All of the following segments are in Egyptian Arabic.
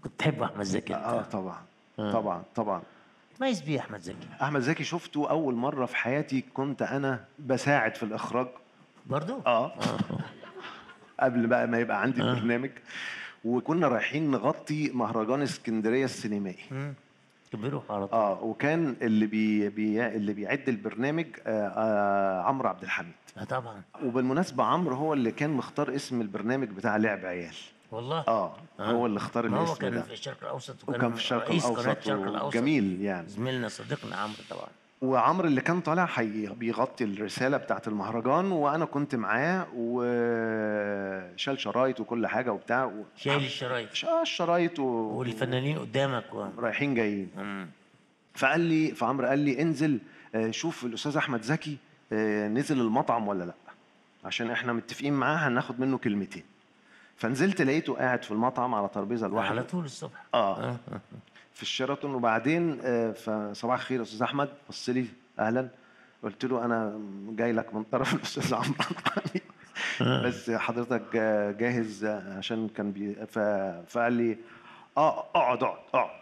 كنت تحب احمد زكي اه انت طبعا طبعا طبعا تميز بيه احمد زكي احمد زكي شفته اول مره في حياتي كنت انا بساعد في الاخراج برضو اه قبل بقى ما يبقى عندي برنامج وكنا رايحين نغطي مهرجان اسكندريه السينمائي مم. كان بيروح على طول اه وكان اللي بي بي اللي بيعد البرنامج آه آه عمرو عبد الحميد آه طبعا وبالمناسبه عمرو هو اللي كان مختار اسم البرنامج بتاع لعب عيال والله اه هو اللي اختار ما هو الاسم كان ده في الشرق الاوسط وكان, وكان في الشرق رئيس قناه الاوسط الشرق الاوسط جميل يعني زميلنا صديقنا عمرو طبعا وعمرو اللي كان طالع حي... بيغطي الرساله بتاعت المهرجان وانا كنت معاه وشال شرايط وكل حاجه وبتاع و... شايل الشرايط ش- آه، الشرايط و... والفنانين قدامك و... رايحين جايين مم. فقال لي فعمرو قال لي انزل آه، شوف الاستاذ احمد زكي آه، نزل المطعم ولا لا عشان احنا متفقين معاه هناخد منه كلمتين فنزلت لقيته قاعد في المطعم على ترابيزه على لوحده طول الصبح اه في الشيراتون وبعدين آه، فصباح الخير يا استاذ احمد بص لي اهلا قلت له انا جاي لك من طرف الاستاذ عمرو عبد الحميد بس حضرتك جا- جاهز عشان كان بي ف... فقال لي اه اقعد اقعد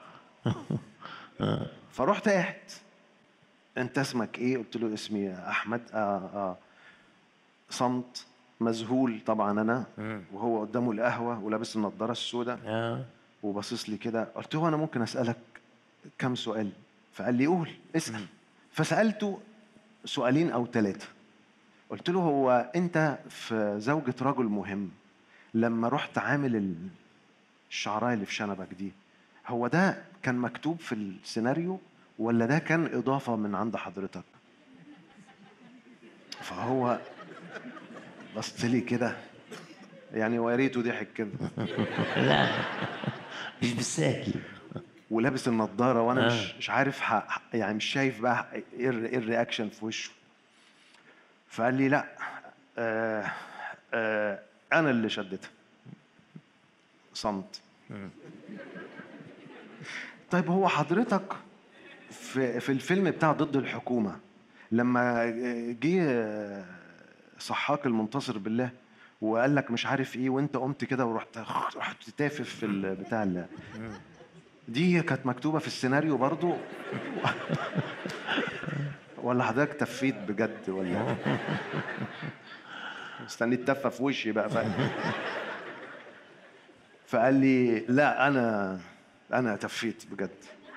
اقعد فرحت قاعد انت اسمك ايه قلت له اسمي احمد اه اه صمت مذهول طبعا انا وهو قدامه القهوه ولابس النضاره السوداء اه وباصص لي كده قلت له انا ممكن اسالك كم سؤال فقال لي قول اسال فسالته سؤالين او ثلاثه قلت له هو انت في زوجة رجل مهم لما رحت عامل ال- الشعرايه اللي في شنبك دي هو ده كان مكتوب في السيناريو ولا ده كان اضافه من عند حضرتك فهو بص لي كده يعني ويا ريته ضحك كده لا مش بالسهل ولابس النضاره وانا آه. مش مش عارف ح... ح- يعني مش شايف بقى ايه الر- إيه الرياكشن في وشه فقال لي لا آه آه انا اللي شدتها صمت طيب هو حضرتك في في الفيلم بتاع ضد الحكومه لما جه صحاك المنتصر بالله وقال لك مش عارف ايه وانت قمت كده ورحت رحت تافف في البتاع اللي دي كانت مكتوبه في السيناريو برضو ولا حضرتك تفيت بجد ولا استنيت تفه في وشي بقى ف... فقال لي لا انا انا تفيت بجد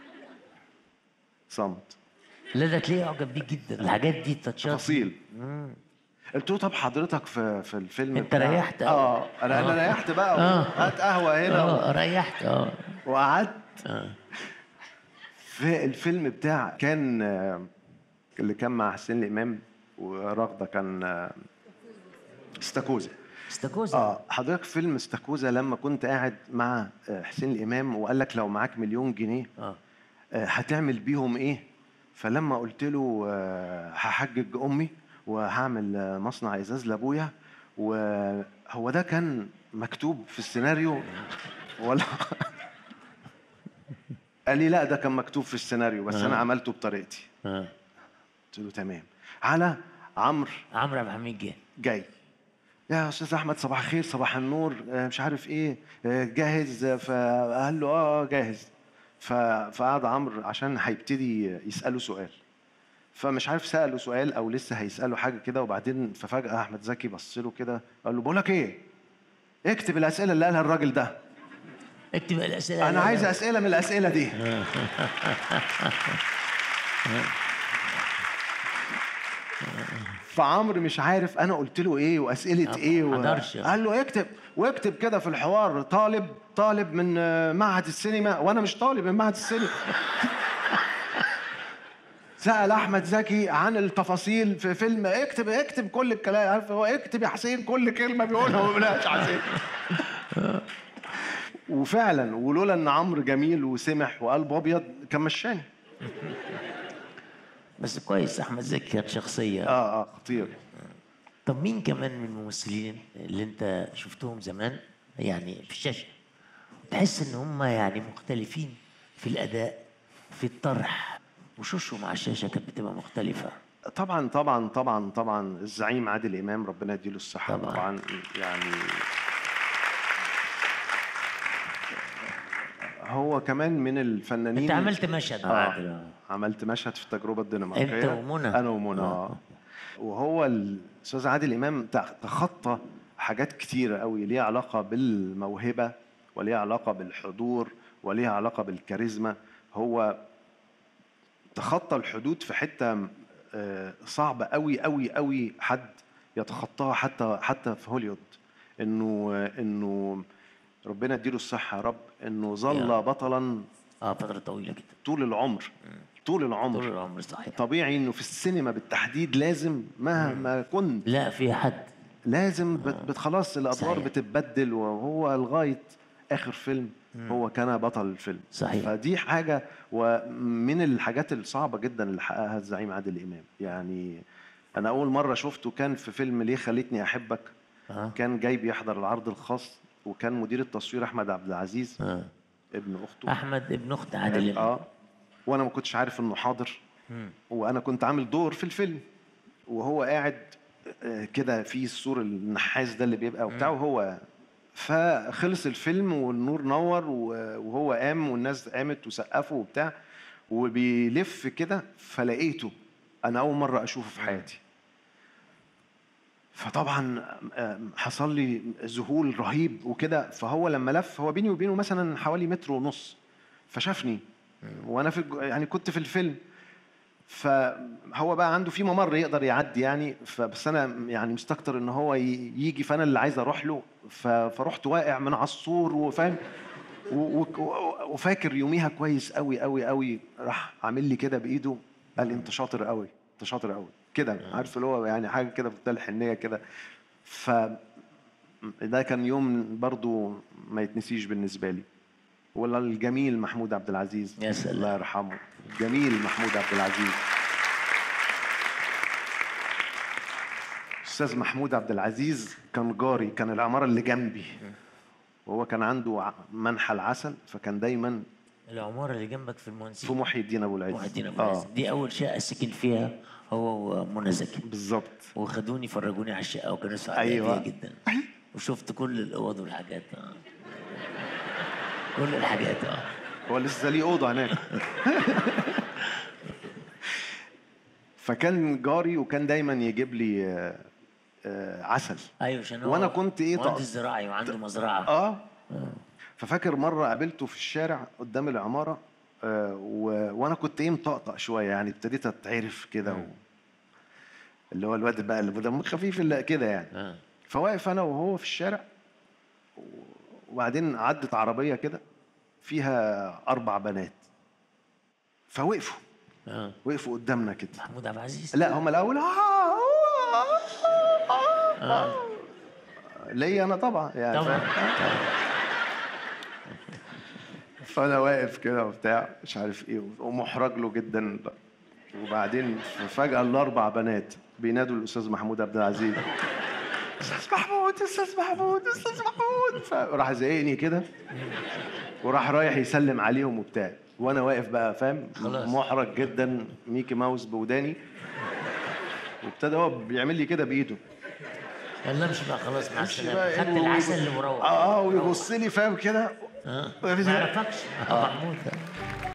صمت لا ده تلاقيه اعجب بيك جدا الحاجات دي تاتشات تفاصيل قلت له طب حضرتك في في الفيلم انت بتاع- ريحت أوي. اه انا انا آه. ريحت بقى آه. هات قهوه هنا اه ريحت اه وقعدت آه. في الفيلم بتاع كان آه، اللي كان مع حسين الامام ورغده كان آه، استاكوزا استاكوزا اه حضرتك فيلم استاكوزا لما كنت قاعد مع آه، حسين الامام وقال لك لو معاك مليون جنيه اه آه، هتعمل بيهم ايه فلما قلت له آه، هحجج امي وهعمل آه، مصنع ازاز لابويا وهو ده كان مكتوب في السيناريو ولا قال لي لا ده كان مكتوب في السيناريو بس انا عملته بطريقتي اه قلت له تمام على عمرو عمرو عبد الحميد جه جاي يا استاذ احمد صباح الخير صباح النور آه، مش عارف ايه آه، جاهز آه، فقال له اه جاهز ف- فقعد عمرو عشان هيبتدي يساله سؤال فمش عارف ساله سؤال او لسه هيساله حاجه كده وبعدين ففجاه احمد زكي بص له كده قال له بقول لك ايه اكتب الاسئله اللي قالها الراجل ده اكتب الاسئله انا عايز اسئله من الاسئله دي فعمرو مش عارف انا قلت له ايه واسئله ايه و... حضرش. قال له اكتب واكتب كده في الحوار طالب طالب من آه، معهد السينما وانا مش طالب من معهد السينما سأل أحمد زكي عن التفاصيل في فيلم اكتب اكتب كل الكلام عارف هو اكتب يا حسين كل كلمة بيقولها وما بيقولهاش حسين وفعلا ولولا ان عمرو جميل وسمح وقلبه ابيض كان مشاني بس كويس احمد زكي كانت شخصيه اه اه خطير طب مين كمان من الممثلين اللي انت شفتهم زمان يعني في الشاشه تحس ان هم يعني مختلفين في الاداء في الطرح وشوشهم على الشاشه كانت بتبقى مختلفه طبعا طبعا طبعا طبعا الزعيم عادل امام ربنا يديله الصحه طبعاً. طبعا, يعني هو كمان من الفنانين انت عملت مشهد آه. بعد آه. عملت مشهد في التجربه الدنماركيه أنت ومنى. انا ومنى اه وهو الاستاذ عادل امام تخ- تخطى حاجات كتيره قوي ليها علاقه بالموهبه وليها علاقه بالحضور وليها علاقه بالكاريزما هو تخطى الحدود في حته آه، صعبه قوي قوي قوي حد يتخطاها حتى حتى في هوليوود انه انه ربنا يديله الصحه يا رب انه يا ظل رب. بطلا اه فتره طويله جدا طول العمر طول العمر طول العمر صحيح طبيعي انه في السينما بالتحديد لازم مهما كنت لا في حد لازم بت بت- خلاص الادوار صحيح. بتتبدل وهو لغايه اخر فيلم هو كان بطل الفيلم صحيح. فدي حاجه ومن الحاجات الصعبه جدا اللي حققها الزعيم عادل امام يعني انا اول مره شفته كان في فيلم ليه خلتني احبك اه كان جاي بيحضر العرض الخاص وكان مدير التصوير احمد عبد العزيز اه ابن اخته احمد ابن اخت عادل امام اه وانا ما كنتش عارف انه حاضر مم. وانا كنت عامل دور في الفيلم وهو قاعد آه، كده في السور النحاس ده اللي بيبقى وبتاع وهو فخلص الفيلم والنور نور و- وهو قام والناس قامت وسقفوا وبتاع وبيلف كده فلقيته انا اول مره اشوفه في حياتي فطبعا آه، حصل لي ذهول رهيب وكده فهو لما لف هو بيني وبينه مثلا حوالي متر ونص فشافني وانا في الج- يعني كنت في الفيلم فهو بقى عنده في ممر يقدر يعدي يعني فبس انا يعني مستكتر ان هو ي- يجي فانا اللي عايز اروح له ف- فرحت واقع من على السور وفاهم و- و- وفاكر يوميها كويس قوي قوي قوي راح عامل لي كده بايده قال لي انت شاطر قوي انت شاطر قوي كده عارف اللي هو يعني حاجه كده في منتهى الحنيه كده ف ده كان يوم برضو ما يتنسيش بالنسبه لي ولا الجميل محمود عبد العزيز يا سلام. الله يرحمه الجميل محمود عبد العزيز استاذ محمود عبد العزيز كان جاري كان العماره اللي جنبي وهو كان عنده ع- منحى العسل فكان دايما العماره اللي جنبك في في المهندسين محي الدين ابو العز محي الدين ابو اه العز دي اول شقه سكن فيها هو ومنى زكي بالظبط وخدوني فرجوني على الشقه وكانوا سعداء أيوة. بيا جدا وشفت كل الاوض والحاجات اه كل الحاجات اه هو لسه ليه اوضه هناك فكان جاري وكان دايما يجيب لي آه، آه، عسل ايوه عشان هو وأنا كنت إيه، مهندس طق- زراعي وعنده مزرعه اه ففاكر مره قابلته في الشارع قدام العماره آه و... وانا كنت ايه مطقطق شويه يعني ابتديت اتعرف كده و... اللي هو الواد بقى اللي دمه خفيف اللي كده يعني اه فواقف انا وهو في الشارع و- وبعدين عدت عربيه كده فيها اربع بنات فوقفوا اه وقفوا قدامنا كده محمود عبد العزيز لا هم الاول ليا انا طبعا يعني طبعا فاهم؟ فانا واقف كده وبتاع مش عارف ايه ومحرج له جدا وبعدين فجاه الاربع بنات بينادوا الاستاذ محمود عبد العزيز استاذ محمود استاذ محمود استاذ محمود فراح زقني كده وراح رايح يسلم عليهم وبتاع وانا واقف بقى فاهم خلاص. محرج جدا ميكي ماوس بوداني وابتدى هو بيعمل لي كده بايده يلا امشي بقى خلاص مع امشي السلامه بقى خدت إيه، العسل اللي مروح اه اه ويبص لي فاهم كده اه ما ما فيش- يعرفكش اه محمود